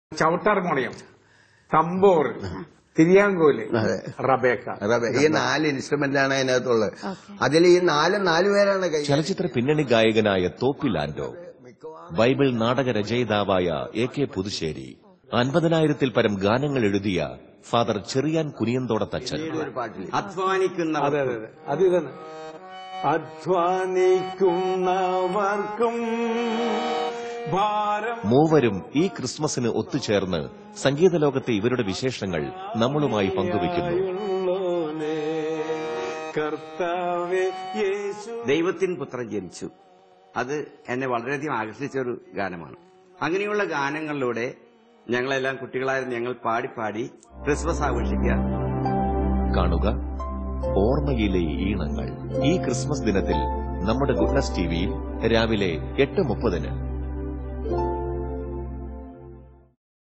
ചവിട്ടർമോണിയം തമ്പോർ തിരിയാങ്കോല് അതെ. റബേക്ക റബ ഈ നാല് ഇൻസ്ട്രുമെന്റ് ആണ് അതിനകത്തുള്ളത് ഓക്കെ അതിൽ ഈ നാല് നാല് പേരാണ് കൈ ചലച്ചിത്ര പിന്നണി ഗായകനായ തോപ്പിലാൻഡോ ബൈബിൾ നാടക രചയിതാവായ എ കെ പുതുശ്ശേരി അൻപതിനായിരത്തിൽ പരം ഗാനങ്ങൾ എഴുതിയ ഫാദർ ചെറിയാൻ കുനിയന്തോടത്തച്ഛൻ ഒരു പാട്ടിൽ അധ്വാനിക്കുന്ന അതെ അതെ അതെ അത് ഇതാണ് അധ്വാനിക്കുന്നവർക്കും ഭാരം മൂവരും ഈ ക്രിസ്മസിന് ഒത്തുചേർന്ന് സംഗീത ലോകത്തെ ഇവരുടെ വിശേഷങ്ങൾ നമ്മളുമായി പങ്കുവയ്ക്കുന്നു ഉള്ളോനെ കർത്താവേ യേശു ദൈവത്തിൻ പുത്രൻ ജനിച്ചു അത് എന്നെ വളരെയധികം ആകർഷിച്ച ഒരു ഗാനമാണ് അങ്ങനെയുള്ള ഗാനങ്ങളിലൂടെ ഞങ്ങളെല്ലാം കുട്ടികളായിരുന്നു ഞങ്ങൾ പാടി പാടി ക്രിസ്മസ് ആഘോഷിക്കുക കാണുക ഓർമ്മയിലെ ഈണങ്ങൾ ഈ ക്രിസ്മസ് ദിനത്തിൽ നമ്മുടെ ഗുഡ്നസ് ടിവിയിൽ രാവിലെ എട്ട് മുപ്പതിന്